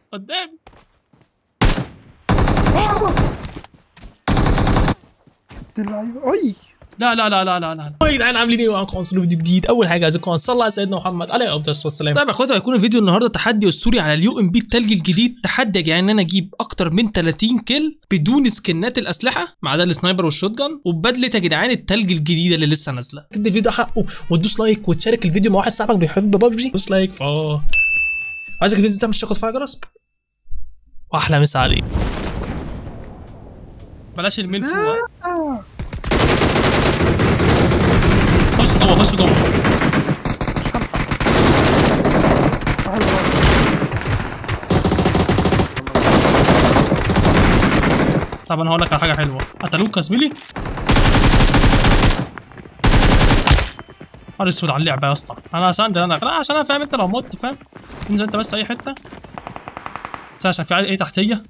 قدام اللعيبه اي لا لا لا لا لا لا يا جدعان عاملين ايه معاكم عنصر فيديو جديد اول حاجه عايزكم نصلي على سيدنا محمد عليه افضل الصلاه والسلام طيب يا اخواتي هيكون الفيديو النهارده تحدي اسطوري على اليو ام بي التلج الجديد تحدي يا جدعان ان انا اجيب اكتر من 30 كيل بدون سكنات الاسلحه ما عدا السنايبر والشوت جان وببدله يا جدعان التلج الجديده اللي لسه نازله تدي الفيديو حقه وتدوس لايك وتشارك الفيديو مع واحد صاحبك بيحب ببجي دوس لايك اه عايزك الفيديو ده مش تاخد فيها جرس واحلى مسا عليك بلاش المين فوق آه. خش جوه خش جوه مش هلحق تعال بقى. طب انا هقول لك على حاجه حلوه قتلوك يا زميلي نهار اسود على اللعبه يا اسطى انا ساندر انا لا عشان انا فاهم انت لو مت فاهم انزل انت بس اي حته بس عشان في ايه تحتيه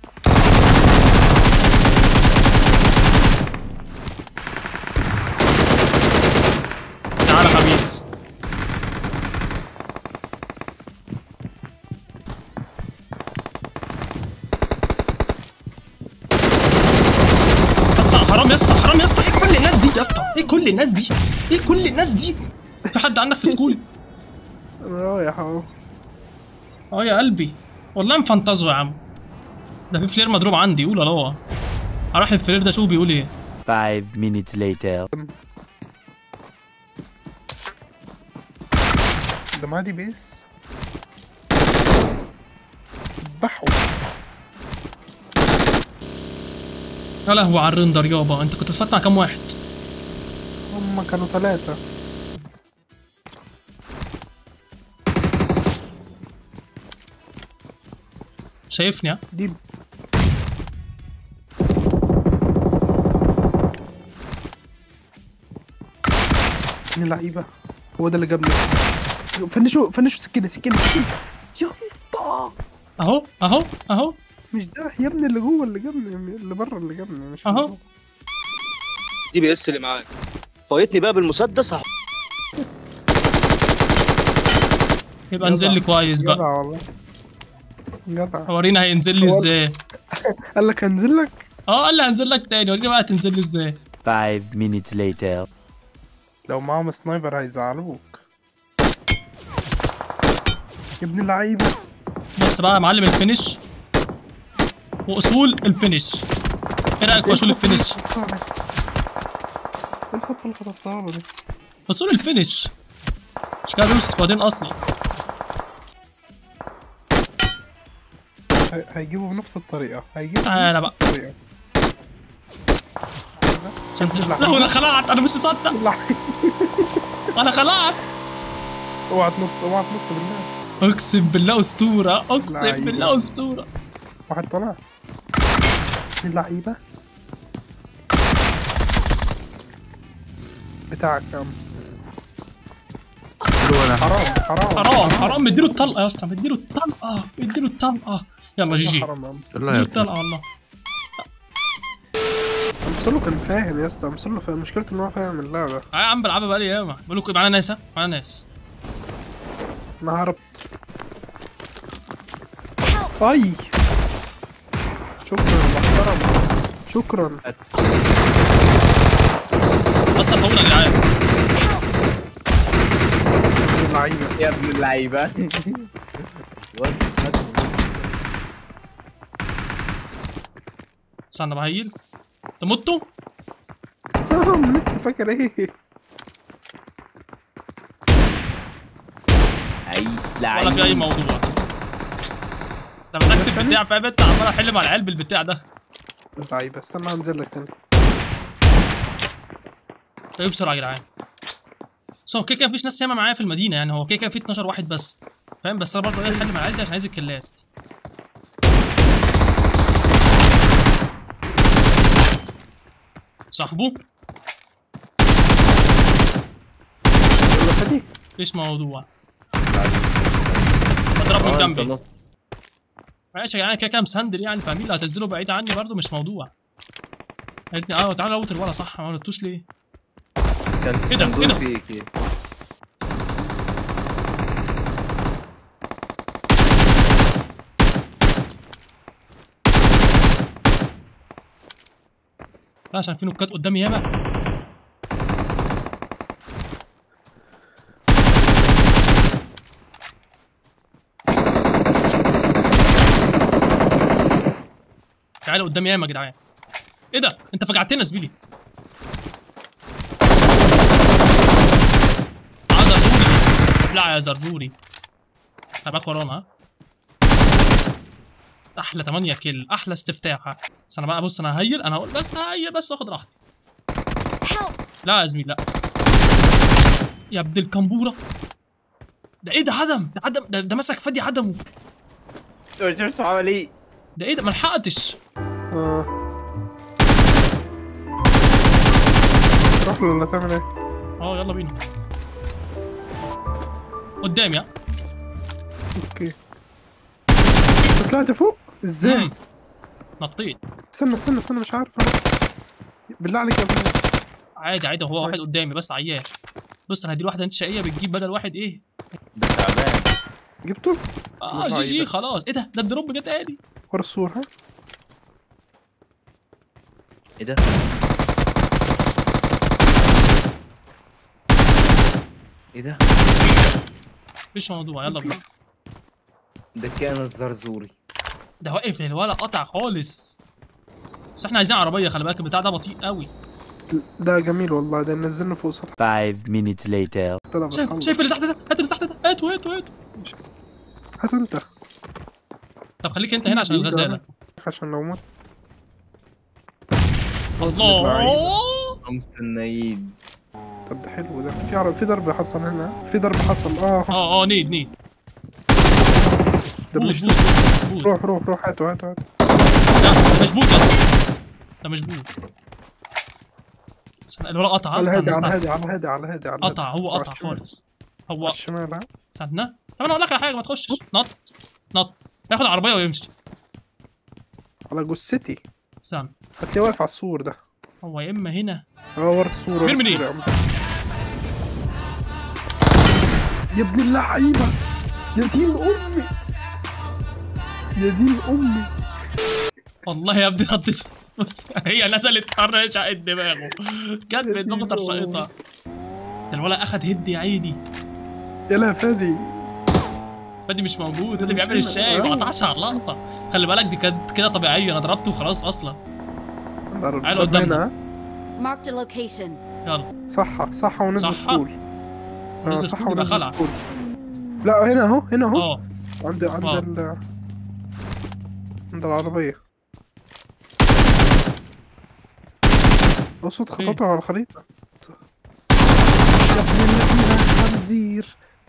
تعالى خميس يا اسطى حرام يا اسطى حرام يا اسطى ايه كل الناس دي يا اسطى ايه كل الناس دي ايه كل الناس دي في حد عندك في سكول انا رايح اهو اه يا قلبي والله مفنطزه يا عم ده في فلير مضروب عندي قول الله اروح للفلير ده شوف بيقول ايه Five minutes later. ده معادي بيس ذبحوا يا لهوي على الرندر يابا انت كنت بتفتح مع كام واحد هم كانوا ثلاثة شايفني ها دي ابن اللعيبة هو ده اللي جابني فنشوا فنشوا سكينة سكينة سكينة يا اسطى اهو اهو اهو مش ده يا ابني اللي جوه اللي جابني اللي بره اللي جابني مش أهو. اللي جوه. دي بي اس اللي معاك فايتني بقى بالمسدس هح- يبقى انزل لي كويس بقى جدع والله جدع ورينا هينزل لي هو- ازاي قال لك هنزل لك اه قال لي هنزل لك تاني وريني بقى هتنزل لي ازاي Five minutes later. لو معاهم سنايبر هيزعلوك يا ابن اللعيبة بص بقى يا معلم الفينش واصول الفينش ايه رايك في اصول الفينش ايه الخطوة اللي خطفتها له دي اصول الفينش مش كده دوس بعدين اصلا هي- هيجيبوا بنفس الطريقة هيجيبوا تعالى بنفس بقى. الطريقة عشان ت- لا انا خلعت انا مش مصدق اللعيبة. انا خلعت اوعى تنط اوعى تنط بالله اقسم بالله اسطوره اقسم لعيبة. بالله اسطوره واحد طلع ابن اللعيبة بتاعك يا امس حرام حرام حرام حرام مديله الطلقه يا اسطى مديله الطلقه مديله الطلقه يلا جي جي حرام يا امس مديله الطلقه والله امسلو كان فاهم يا اسطى امسلو فاهم مشكلته ان هو فاهم اللعبة اه يا عم بلعبها بقالي ياما بقول لكم معانا ناس ها؟ معانا ناس انا هربت اي شكرا محترم شكرا بس الفونا يا جدعان ابن اللعيبة يا ابن اللعيبه استنى بهيل تموتوا انت فاكر ايه اي ولا في اي موضوع انا مسكت البتاع فاهم انت عمال احل مع العيال بالبتاع ده لعيبة استنى هنزل لك تاني طيب بسرعه يا جدعان بس هو كده كده مفيش ناس ياما معايا في المدينه يعني هو كده كده في 12 واحد بس فاهم بس انا برضه ايه احل مع العيال دي عشان عايز الكلات صاحبه ولا فادي ايش موضوع اضربه جنبي ماشي يا جدعان كده كده مسندل يعني فاهمين اللي هتنزله بعيد عني برضه مش موضوع قالت لي اه تعالى اوت الولا صح ما قلتوش ليه كان إيه ده؟ كان إيه ده؟ دور فيك إيه؟ لا عشان في نكات قدامي ياما تعالى قدامي ياما يا جدعان ايه ده انت فجعتنا يا زميلي اه زرزوري لا يا زرزوري خلي بالك ورانا ها احلى 8 كيل احلى استفتاح بس انا بقى بص انا ههيل انا هقول بس ههيل بس واخد راحتي لا يا زميلي لا يا ابن الكمبوره ده ايه ده عدم ده عدم ده, ده مسك فادي عدمه شفت عمل ايه؟ ده ايه ده ما لحقتش اه تروح له ولا تعمل ايه؟ اه يلا بينا قدامي ها اوكي انت طلعت فوق؟ ازاي؟ مم. نطيت استنى استنى استنى مش عارف انا بالله عليك يا ابني عادي عادي هو واحد قدامي بس عيان بص انا هدي واحده انت شقيه بتجيب بدل واحد ايه ده تعبان جبته؟ اه جي جي خلاص ايه ده ده الدروب جه تاني ورا السور ها؟ ايه ده؟ ايه ده؟ مفيش موضوع يلا بينا ده كان الزرزوري ده واقف الولا قطع خالص بس احنا عايزين عربيه خلي بالك البتاع ده بطيء قوي ده جميل والله ده نزلنا فوق سطح Five minutes later. طلع شايف بتخلص. شايف اللي تحت ده هات اللي تحت ده هاته هاته هاته هاتوا انت طب خليك انت هنا عشان الغزاله عشان لو مت الله خمس النايد طب ده حلو ده في عرب في ضرب حصل هنا في ضرب حصل اه اه اه نيد نيد ده بوت مش بوت بوت روح روح روح هاتوا هاتوا هاتوا ده مش بوت اصلا ده مش بوت استنى، الولا قطع على استنى هادي على استنى هادي على هادي على هادي على قطع هادي. هو على قطع الشمال. خالص هو على الشمال ها استنى طب انا اقول لك على حاجه ما تخشش نط نط ياخد عربيه ويمشي على جثتي استنى هتلاقيه واقف على السور ده هو يا اما هنا اه ورا السور ورا مين السور منين؟ يا عم. يا ابن اللعيبه يا دين امي يا دين امي والله يا ابني نطيت بص هي نزلت حر شقت دماغه جت في دماغه طرشقتها الولا اخد هد يا عيني يلا يا فادي فادي مش موجود فادي مش بيعمل هنا. الشاي آه. ما قطعش على اللقطه خلي بالك دي كانت كده طبيعيه انا ضربته وخلاص اصلا تعالوا تعالوا قدامنا. ها Marked a location. يلا صح صح ونزل صح؟ سكول اه نزل صح سكول يبقى ونزل خلع. سكول لا هنا اهو هنا اهو اه عند عند آه. ال عند العربية صوت فين؟ خطوته على الخريطة يا ابن الذين خنزير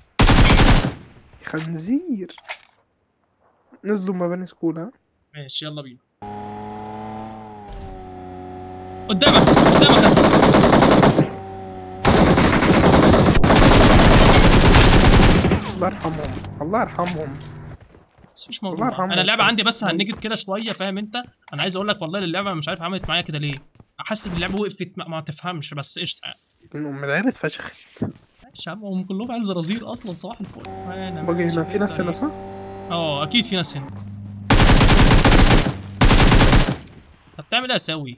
خنزير نزلوا مباني سكول ها ماشي يلا بينا قدامك قدامك يا زلمة. الله يرحمهم الله يرحمهم بس مش الله موضوع يرحمه. انا اللعبه عندي بس هنجد كده شويه فاهم انت انا عايز اقول لك والله اللعبه مش عارف عملت معايا كده ليه حاسس ان اللعبه وقفت ما, ما تفهمش بس قشطه من ام العيال اتفشخت ماشي يا عم هم كلهم عيال زرازير اصلا صباح الفل أنا باجي ماشي هنا في ناس كده. هنا صح؟ اه اكيد في ناس هنا طب بتعمل ايه يا ساوي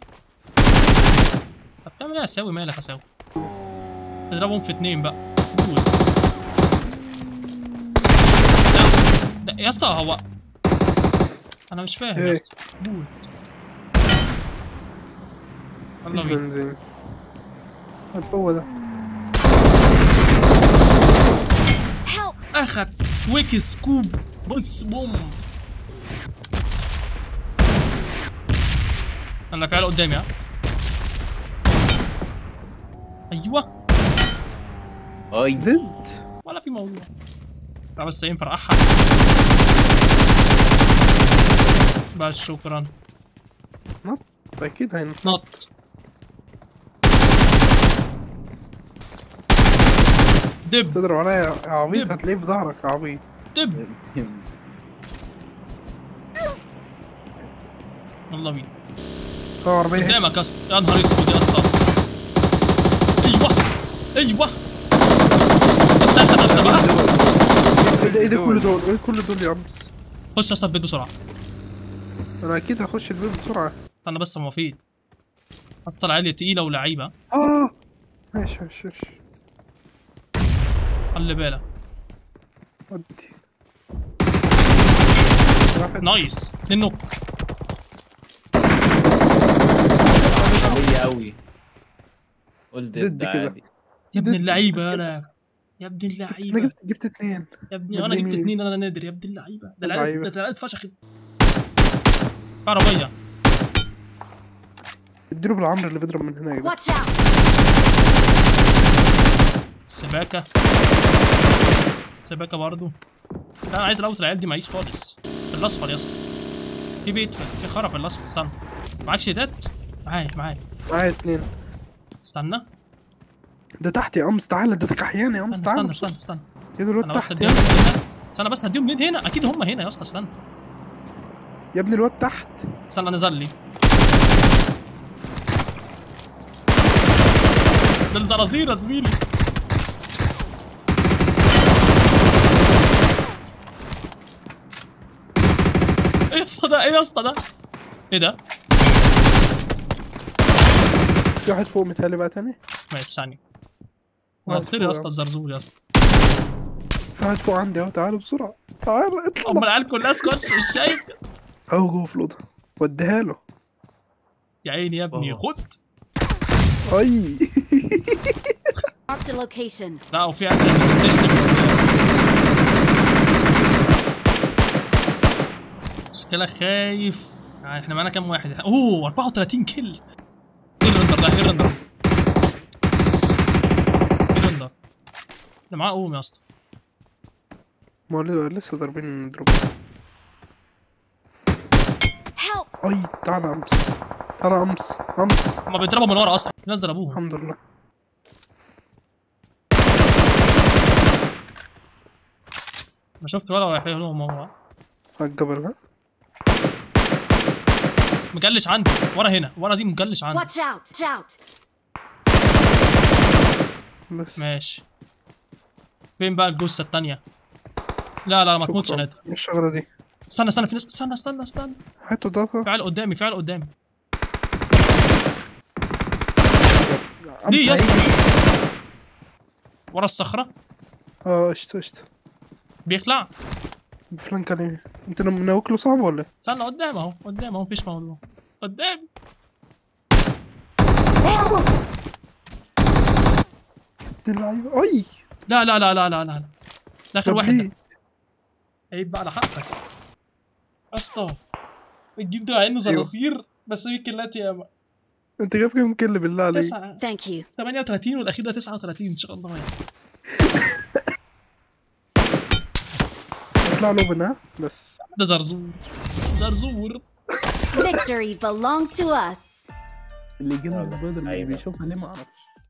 طب بتعمل ايه يا ساوي مالك يا ساوي اضربهم في اتنين بقى قول. لا ده يا اسطى هو انا مش فاهم يا إيه؟ اسطى بوت يلا مفيش بينا بنزين هات هو ده Help! اخد ويكي سكوب بص بوم انا في عيال قدامي ها ايوه اي ديد ولا في موضوع لا بس ينفع احد بس شكرا اكيد هينط نط دب تضرب عليا يا عبيط دب. هتلاقيه في ظهرك يا عبيط دب يلا بينا اه عربية هنا. قدامك يا اسطى يا نهار اسود يا اسطى ايوه ايوه التالتة ده انت بقى ايه ده ايه ده كل دول ايه كل دول يا امس خش يا اسطى البيت بسرعه انا اكيد هخش البيت بسرعة انا بس مفيد اصلا العيال تقيله ولعيبه اه ماشي ماشي ماشي خلي بالك ودي واحد نايس اتنين نوك قوية قوي قول ضد ضد كده. عادي يا ابن ضد- اللعيبه يا يا ابن انا اللعيبه جبت جبت اثنين يا ابني يا انا ابن جبت مين؟ اتنين انا نادر يا ابن اللعيبه ده العيال اللعيبة. ده العيال اتفشخت عربيه اديله بالعمر اللي بيضرب من هناك ده Watch out! السباكه السباكه برضو لا انا عايز الاوت العيال دي معيش خالص في الاصفر يا اسطى في بيت في في خرا في الاصفر استنى معاك شيدات معايا معايا معايا اثنين استنى ده تحت يا امس تعالى ده كحيان يا امس استنى تعالى استنى استنى استنى يا دول انا الواد بس تحت هديهم يا ليد هنا استنى بس هديهم ليد هنا اكيد هم هنا يا اسطى استنى يا ابني الواد تحت استنى نزل لي ده الزرازير يا زميلي ايه يا اسطى ده ايه يا اسطى ده ايه ده في واحد فوق متهيألي بقى تاني ماشي ثانية واحد هطير يا فوق اسطى الزرزور يا اسطى في واحد فوق عندي اهو تعالوا بسرعة تعالى اما اطلع العيال كلها سكوتش مش شايف اهو جوه في الأوضة وديها له يا عيني يا ابني أوه. خد اي Marked a location. لا وفي عيال بتشتم شكلها خايف يعني احنا معانا كام واحد اوه 34 كيل ايه الرندر ده ايه الرندر ايه الرندر ده معاه قوم يا اسطى ما هو لسه ضاربين دروب Help! اي تعالى امس تعالى امس امس هما بيضربوا من ورا اصلا في ناس ضربوهم الحمد لله ما شفت ولا رايح لهم هو على الجبل ها مجلش عندي ورا هنا ورا دي مجلش عندي Watch out! Watch out! بس ماشي فين بقى الجثه التانية لا لا ما تموتش يا شكراً. نادر مش الشغلة دي استنى استنى في ناس استنى استنى استنى هاتوا ضغطة في عيال قدامي في عيال قدامي أمس ليه يا اسطى هيجي. ورا الصخره اه قشطة قشطة بيخلع بفلانك عليه انت لما ناوكله صعب ولا ايه؟ استنى قدام اهو قدام اهو مفيش موضوع قدام ابن اللعيبة اي لا لا لا لا لا لا لا ده اخر طب واحد ليه؟ ده عيب بقى على حقك يا اسطى الجيم ده مع انه زراصير بس في كلات ياما انت جايب كام كل بالله عليك؟ تسعة Thank you. 38 والاخير ده 39 ان شاء الله يعني اطلع له بنا بس ده زرزور زرزور Victory belongs to us. اللي جنب يلا، سبايدر مش أيوة. بيشوفها ليه ما اعرفش